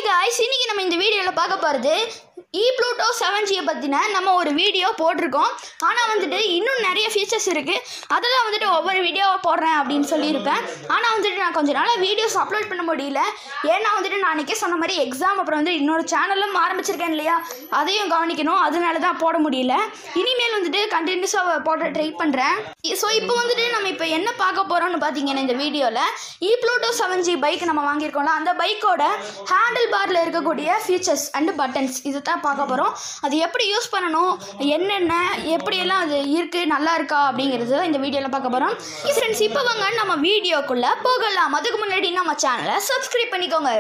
guys இன்னைக்கு நம்ம இந்த வீடியோவில் பார்க்க போகிறது இ ப்ளூட்டோ செவன் ஜியை பற்றின நம்ம ஒரு வீடியோ போட்டிருக்கோம் ஆனால் வந்துட்டு இன்னும் நிறைய ஃபீச்சர்ஸ் இருக்குது அதெல்லாம் வந்துட்டு ஒவ்வொரு வீடியோவாக போடுறேன் அப்படின்னு சொல்லியிருப்பேன் ஆனால் வந்துட்டு நான் கொஞ்ச நாளாக வீடியோஸ் அப்லோட் பண்ண முடியல ஏன்னா வந்துட்டு நான் அன்றைக்கே சொன்ன மாதிரி எக்ஸாம் அப்புறம் வந்து இன்னொரு சேனலும் ஆரம்பிச்சிருக்கேன் இல்லையா அதையும் கவனிக்கணும் அதனால தான் போட முடியல இனிமேல் வந்துட்டு கண்டினியூஸாக போட ட்ரை பண்ணுறேன் ஸோ இப்போ வந்துட்டு நம்ம இப்போ என்ன பார்க்க போகிறோம்னு பார்த்தீங்கன்னா இந்த வீடியோவில் e Pluto seven G bike நம்ம வாங்கியிருக்கோம்ல அந்த பைக்கோட ஹேண்டில் பாரில் இருக்கக்கூடிய ஃபீச்சர்ஸ் அண்டு பட்டன்ஸ் இது தான் பார்க்க போகிறோம் அது எப்படி யூஸ் பண்ணணும் என்னென்ன எப்படியெல்லாம் அது இருக்குது நல்லா இருக்கா அப்படிங்கிறது தான் இந்த வீடியோவில் பார்க்க போகிறோம் ஃப்ரெண்ட்ஸ் இப்போ வாங்க நம்ம வீடியோக்குள்ளே போகலாம் அதுக்கு முன்னாடி நம்ம சேனலை சப்ஸ்கிரைப் பண்ணிக்கோங்க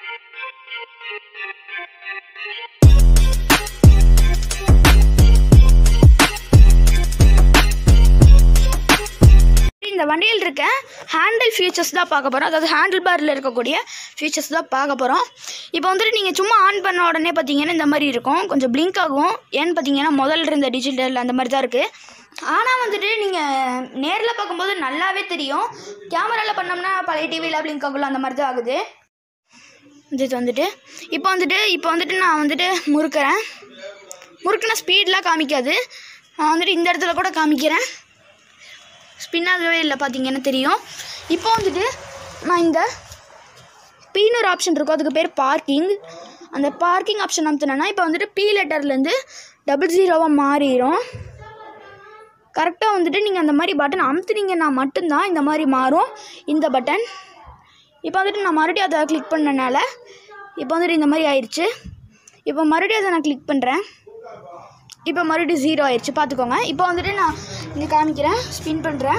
இந்த வண்டியில் இருக்க ஹேண்டில் ஃபீச்சர்ஸ் தான் பார்க்க போகிறோம் அதாவது ஹேண்டில் பாரில் இருக்கக்கூடிய ஃபீச்சர்ஸ் தான் பார்க்க போகிறோம் இப்போ வந்துட்டு நீங்கள் சும்மா ஆன் பண்ண உடனே பார்த்தீங்கன்னா இந்த மாதிரி இருக்கும் கொஞ்சம் பிளிங்க் ஆகும் ஏன்னு பார்த்தீங்கன்னா முதல்ல இருந்த டிஜிட்டல் அந்த மாதிரி தான் இருக்குது ஆனால் வந்துட்டு நீங்கள் நேரில் பார்க்கும்போது நல்லாவே தெரியும் கேமராவில் பண்ணோம்னா பழைய டிவியில் பிளிங்க் ஆகல அந்த மாதிரி தான் ஆகுது இது வந்துட்டு இப்போ வந்துட்டு இப்போ வந்துட்டு நான் வந்துட்டு முறுக்கிறேன் முறுக்குனா ஸ்பீட்லாம் காமிக்காது நான் வந்துட்டு இந்த இடத்துல கூட காமிக்கிறேன் ஸ்பின் ஆகவே இல்லை பார்த்தீங்கன்னா தெரியும் இப்போ வந்துட்டு நான் இந்த பீன்னு ஒரு ஆப்ஷன் இருக்கும் அதுக்கு பேர் பார்க்கிங் அந்த பார்க்கிங் ஆப்ஷன் அமுத்துனேன்னா இப்போ வந்துட்டு பி லெட்டர்லேருந்து டபுள் ஜீரோவாக மாறிடும் கரெக்டாக வந்துட்டு நீங்கள் அந்த மாதிரி பட்டன் அமுத்துனீங்கன்னா மட்டும்தான் இந்த மாதிரி மாறும் இந்த பட்டன் இப்போ வந்துட்டு நான் மறுபடியும் அதை கிளிக் பண்ணனால இப்போ வந்துட்டு இந்த மாதிரி ஆயிடுச்சு இப்போ மறுபடியும் அதை நான் கிளிக் பண்ணுறேன் இப்போ மறுபடியும் ஜீரோ ஆயிடுச்சு பார்த்துக்கோங்க இப்போ வந்துட்டு நான் இங்கே காமிக்கிறேன் ஸ்பின் பண்ணுறேன்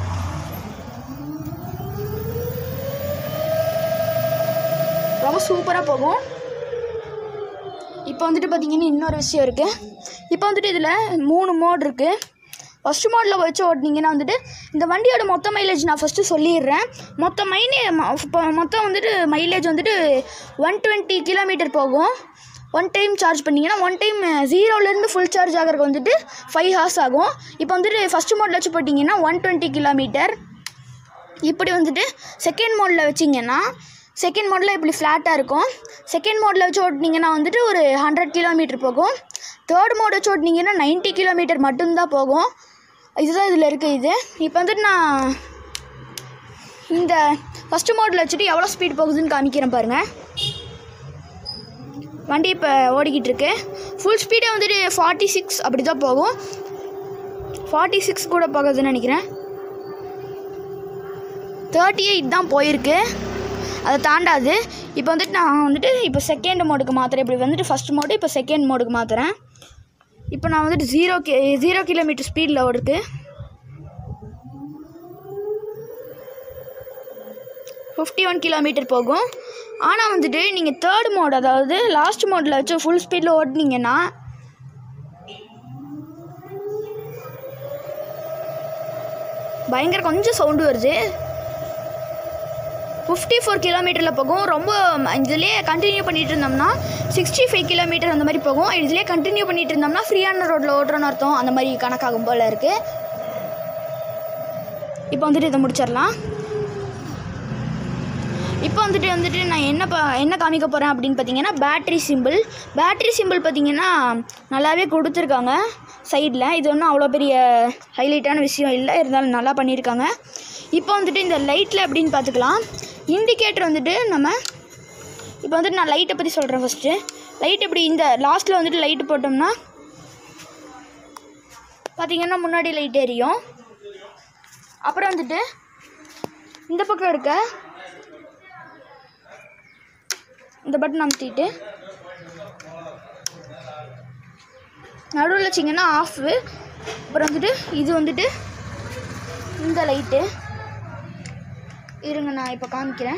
ரொம்ப சூப்பராக போகும் இப்போ வந்துட்டு பார்த்தீங்கன்னா இன்னொரு விஷயம் இருக்குது இப்போ வந்துட்டு இதில் மூணு மோட் இருக்குது ஃபஸ்ட்டு மோடில் வச்சு ஓட்டினீங்கன்னா வந்துட்டு இந்த வண்டியோட மொத்த மைலேஜ் நான் ஃபஸ்ட்டு சொல்லிடுறேன் மொத்த மைனே இப்போ மொத்தம் வந்துட்டு மைலேஜ் வந்துட்டு ஒன் டுவெண்ட்டி கிலோமீட்டர் போகும் ஒன் டைம் சார்ஜ் பண்ணிங்கன்னா ஒன் டைம் ஜீரோலேருந்து ஃபுல் சார்ஜ் ஆகிறதுக்கு வந்துட்டு ஃபைவ் ஹார்ஸ் ஆகும் இப்போ வந்துட்டு ஃபஸ்ட்டு மோடில் வச்சு போட்டிங்கன்னா ஒன் டுவெண்ட்டி கிலோமீட்டர் இப்படி வந்துட்டு செகண்ட் மோடில் வச்சிங்கன்னா செகண்ட் மோடில் இப்படி ஃப்ளாட்டாக இருக்கும் செகண்ட் மோடில் வச்சு ஓட்டினீங்கன்னா வந்துட்டு ஒரு ஹண்ட்ரட் கிலோமீட்டர் போகும் தேர்ட் மோட் வச்சு ஓட்டினீங்கன்னா நைன்ட்டி கிலோமீட்டர் மட்டும்தான் போகும் இதுதான் இதில் இருக்குது இது இப்போ வந்துட்டு நான் இந்த ஃபஸ்ட்டு மோடில் வச்சுட்டு எவ்வளோ ஸ்பீட் போகுதுன்னு காமிக்கிறேன் பாருங்கள் வண்டி இப்போ ஓடிக்கிட்டு இருக்கு ஃபுல் ஸ்பீடே வந்துட்டு ஃபார்ட்டி சிக்ஸ் அப்படி தான் போகும் ஃபார்ட்டி சிக்ஸ் கூட போகுதுன்னு நினைக்கிறேன் தேர்ட்டி எயிட் தான் போயிருக்கு அதை தாண்டாது இப்போ வந்துட்டு நான் வந்துட்டு இப்போ செகண்ட் மோடுக்கு மாற்றுறேன் இப்படி வந்துட்டு ஃபஸ்ட் மோடு இப்போ செகண்ட் மோடுக்கு மாற்றுறேன் இப்போ நான் வந்துட்டு ஜீரோ கி ஜீரோ கிலோமீட்டர் ஸ்பீடில் ஓடுது ஃபிஃப்டி ஒன் கிலோமீட்டர் போகும் ஆனால் வந்துட்டு நீங்கள் தேர்ட் மோட் அதாவது லாஸ்ட் மோடில் வச்சு ஃபுல் ஸ்பீடில் ஓட்டினீங்கன்னா பயங்கர கொஞ்சம் சவுண்டு வருது ஃபிஃப்டி ஃபோர் கிலோமீட்டரில் போகும் ரொம்ப இதுலேயே கண்டினியூ பண்ணிகிட்டு இருந்தோம்னா சிக்ஸ்டி ஃபைவ் கிலோமீட்டர் அந்த மாதிரி போகும் இதுலேயே கண்டினியூ பண்ணிகிட்டு இருந்தோம்னா ஃப்ரீயான ரோட்டில் ஓட்டுறோன்னு அர்த்தம் அந்த மாதிரி கணக்காகும் போல் இருக்குது இப்போ வந்துட்டு இதை முடிச்சிடலாம் இப்போ வந்துட்டு வந்துட்டு நான் என்ன பா என்ன காமிக்க போகிறேன் அப்படின்னு பார்த்தீங்கன்னா பேட்ரி சிம்பிள் பேட்ரி சிம்பிள் பார்த்தீங்கன்னா நல்லாவே கொடுத்துருக்காங்க சைடில் இது ஒன்றும் அவ்வளோ பெரிய ஹைலைட்டான விஷயம் இல்லை இருந்தாலும் நல்லா பண்ணியிருக்காங்க இப்போ வந்துட்டு இந்த லைட்டில் எப்படின்னு பார்த்துக்கலாம் இண்டிகேட்டர் வந்துட்டு நம்ம இப்போ வந்துட்டு நான் லைட்டை பற்றி சொல்கிறேன் ஃபஸ்ட்டு லைட் எப்படி இந்த லாஸ்ட்டில் வந்துட்டு லைட்டு போட்டோம்னா பார்த்தீங்கன்னா முன்னாடி லைட் எரியும் அப்புறம் வந்துட்டு இந்த பக்கம் இருக்க இந்த பட்டன் அமுத்திட்டு நடுவில் வச்சிங்கன்னா ஆஃபு அப்புறம் வந்துட்டு இது வந்துட்டு இந்த லைட்டு இருங்க நான் இப்போ காமிக்கிறேன்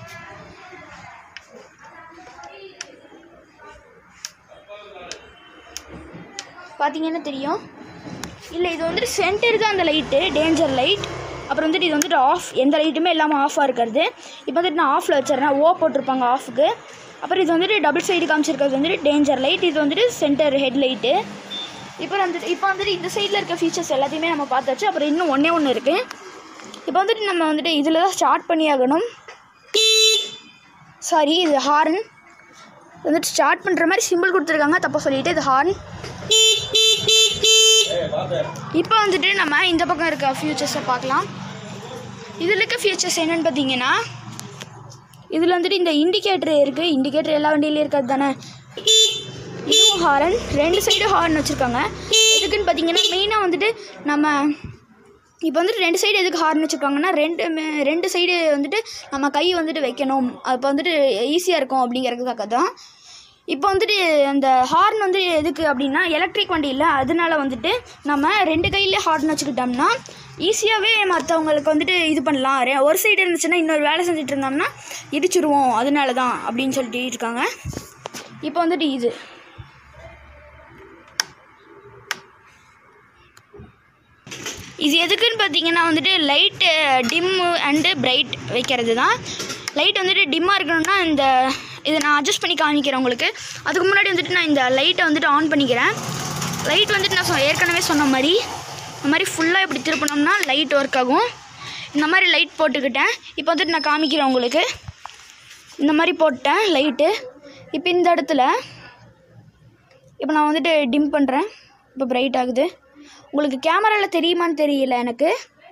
பார்த்தீங்கன்னா தெரியும் இல்லை இது வந்துட்டு சென்டர் தான் அந்த லைட்டு டேஞ்சர் லைட் அப்புறம் வந்துட்டு இது வந்துட்டு ஆஃப் எந்த லைட்டுமே இல்லாமல் ஆஃபாக இருக்கிறது இப்போ வந்துட்டு நான் ஆஃபில் வச்சிடுறேன் ஓ போட்டிருப்பாங்க ஆஃபுக்கு அப்புறம் இது வந்துட்டு டபுள் சைடு காமிச்சிருக்கிறது வந்துட்டு டேஞ்சர் லைட் இது வந்துட்டு சென்டர் ஹெட் லைட்டு இப்போ வந்துட்டு இப்போ வந்துட்டு இந்த சைடில் இருக்க ஃபீச்சர்ஸ் எல்லாத்தையுமே நம்ம பார்த்தாச்சு அப்புறம் இன்னும் ஒன்றே ஒன்று இருக்குது இப்போ வந்துட்டு நம்ம வந்துட்டு இதில் தான் ஸ்டார்ட் பண்ணி ஆகணும் சாரி இது ஹார்ன் வந்துட்டு ஸ்டார்ட் பண்ணுற மாதிரி சிம்பிள் கொடுத்துருக்காங்க தப்பாக சொல்லிட்டு இது ஹார்ன் இப்போ வந்துட்டு நம்ம இந்த பக்கம் இருக்க ஃபியூச்சர்ஸை பார்க்கலாம் இதில் இருக்க ஃபியூச்சர்ஸ் என்னென்னு பார்த்தீங்கன்னா இதில் வந்துட்டு இந்த இண்டிகேட்டர் இருக்குது இண்டிகேட்டர் எல்லா வண்டியிலையும் இருக்கிறது தானே இதுவும் ஹாரன் ரெண்டு சைடு ஹார்ன் வச்சுருக்காங்க எதுக்குன்னு பார்த்தீங்கன்னா மெயினாக வந்துட்டு நம்ம இப்போ வந்துட்டு ரெண்டு சைடு எதுக்கு ஹார்ன் வச்சுருக்காங்கன்னா ரெண்டு மே- ரெண்டு சைடு வந்துட்டு நம்ம கை வந்துட்டு வைக்கணும் அப்போ வந்துட்டு ஈஸியாக இருக்கும் அப்படிங்கிறதுக்காக தான் இப்போ வந்துட்டு அந்த ஹார்ன் வந்து எதுக்கு அப்படின்னா எலக்ட்ரிக் வண்டி இல்லை அதனால வந்துட்டு நம்ம ரெண்டு கையிலே ஹார்ன் வச்சுக்கிட்டோம்னா ஈஸியாகவே மற்றவங்களுக்கு வந்துட்டு இது பண்ணலாம் ரெ- ஒரு சைடு இருந்துச்சுன்னா இன்னொரு வேலை செஞ்சுட்டு இருந்தோம்னா இடிச்சிருவோம் அதனால தான் அப்படின்னு சொல்லிட்டு இருக்காங்க இப்போ வந்துட்டு இது இது எதுக்குன்னு பார்த்தீங்கன்னா வந்துட்டு லைட்டு டிம்மு அண்டு பிரைட் வைக்கிறது தான் லைட் வந்துட்டு டிம்மாக இருக்கணும்னா இந்த இதை நான் அட்ஜஸ்ட் பண்ணி காமிக்கிறேன் உங்களுக்கு அதுக்கு முன்னாடி வந்துட்டு நான் இந்த லைட்டை வந்துட்டு ஆன் பண்ணிக்கிறேன் லைட் வந்துட்டு நான் சொ- ஏற்கனவே சொன்ன மாதிரி இந்த மாதிரி ஃபுல்லாக இப்படி திருப்பினோம்னா லைட் ஒர்க் ஆகும் இந்த மாதிரி லைட் போட்டுக்கிட்டேன் இப்போ வந்துட்டு நான் காமிக்கிறேன் உங்களுக்கு இந்த மாதிரி போட்டேன் லைட்டு இப்போ இந்த இடத்துல இப்போ நான் வந்துட்டு டிம் பண்ணுறேன் இப்போ பிரைட் ஆகுது உங்களுக்கு கேமராவில் தெரியுமான்னு தெரியல எனக்கு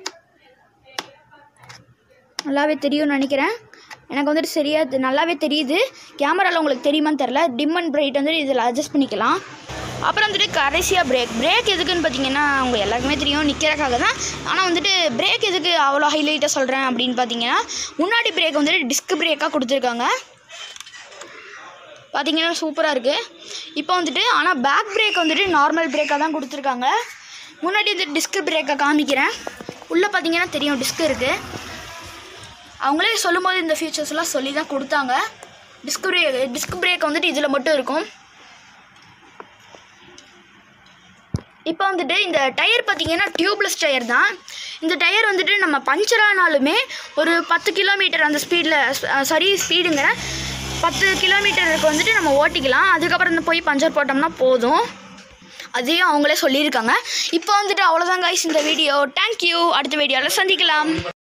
நல்லாவே தெரியும்னு நினைக்கிறேன் எனக்கு வந்துட்டு சரியா தெ- நல்லாவே தெரியுது கேமராவில் உங்களுக்கு தெரியுமான்னு தெரில டிம் அண்ட் பிரைட் வந்துட்டு இதில் அட்ஜஸ்ட் பண்ணிக்கலாம் அப்புறம் வந்துட்டு கடைசியாக பிரேக் பிரேக் எதுக்குன்னு பார்த்தீங்கன்னா அவங்க எல்லாருக்குமே தெரியும் நிற்கிறக்காக தான் ஆனால் வந்துட்டு பிரேக் எதுக்கு அவ்வளோ ஹைலைட்டாக சொல்கிறேன் அப்படின்னு பார்த்தீங்கன்னா முன்னாடி பிரேக் வந்துட்டு டிஸ்க் பிரேக்காக கொடுத்துருக்காங்க பார்த்தீங்கன்னா சூப்பராக இருக்குது இப்போ வந்துட்டு ஆனால் பேக் பிரேக் வந்துட்டு நார்மல் பிரேக்காக தான் கொடுத்துருக்காங்க முன்னாடி வந்து டிஸ்க் பிரேக்கை காமிக்கிறேன் உள்ளே பார்த்தீங்கன்னா தெரியும் டிஸ்க் இருக்குது அவங்களே சொல்லும்போது இந்த ஃபீச்சர்ஸ்லாம் சொல்லி தான் கொடுத்தாங்க டிஸ்க் பிரேக் டிஸ்க் பிரேக் வந்துட்டு இதில் மட்டும் இருக்கும் இப்போ வந்துட்டு இந்த டயர் பார்த்தீங்கன்னா டியூப்லெஸ் டயர் தான் இந்த டயர் வந்துட்டு நம்ம பஞ்சர் ஆனாலுமே ஒரு பத்து கிலோமீட்டர் அந்த ஸ்பீடில் சாரி ஸ்பீடுங்க பத்து கிலோமீட்டருக்கு வந்துட்டு நம்ம ஓட்டிக்கலாம் அதுக்கப்புறம் இந்த போய் பஞ்சர் போட்டோம்னா போதும் அதையும் அவங்களே சொல்லியிருக்காங்க இப்போ வந்துட்டு அவ்வளோதான் guys இந்த வீடியோ தேங்க்யூ அடுத்த வீடியோவில் சந்திக்கலாம்